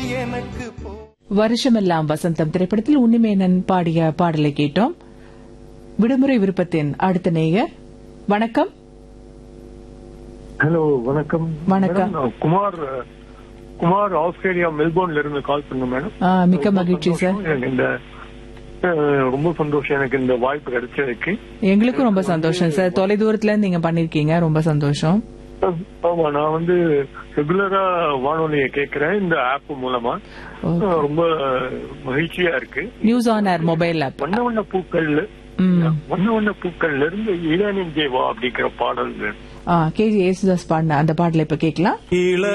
எனக்கு போ வருஷமெல்லாம் வசந்தம் திரைப்படத்தில் உன்னிமேனன் பாடிய பாடலை கேட்டோம் விடுமுறை விருப்பத்தின் அடுத்த நேயர் வணக்கம் ஹலோ வணக்கம் வணக்கம். மேடம், நான் குமார் குமார் ஆஸ்திரேலியா மெல்போர்ன்ல இருந்து கால் பண்ண மேடம் ஆ, மிக்க ரொம்ப மகிழ்ச்சி சார் சந்தோஷம். எனக்கு இந்த அஹ், ரொம்ப சந்தோஷம் எனக்கு இந்த வாய்ப்பு கிடைச்சதுக்கு எங்களுக்கும் ரொம்ப சந்தோஷம் சார் தொலை தூரத்துல இருந்து நீங்க பண்ணிருக்கீங்க ரொம்ப சந்தோஷம் அஹ், ஆமா நான் வந்து ரெகுலரா வானொலியை கேட்கிறேன் இந்த ஆப் மூலமா Okay. அஹ், ரொம்ப மகிழ்ச்சியா இருக்கு news on air mobile app வண்ண வண்ண பூக்கள் ம். வண்ண வண்ண பூக்கள்ல இருந்து இளநெஞ்சே வா அப்படிங்கிற பாடல் கேஜி ஏசுதாஸ் பாடின அந்த பாடலை இப்ப கேட்கலாம் இள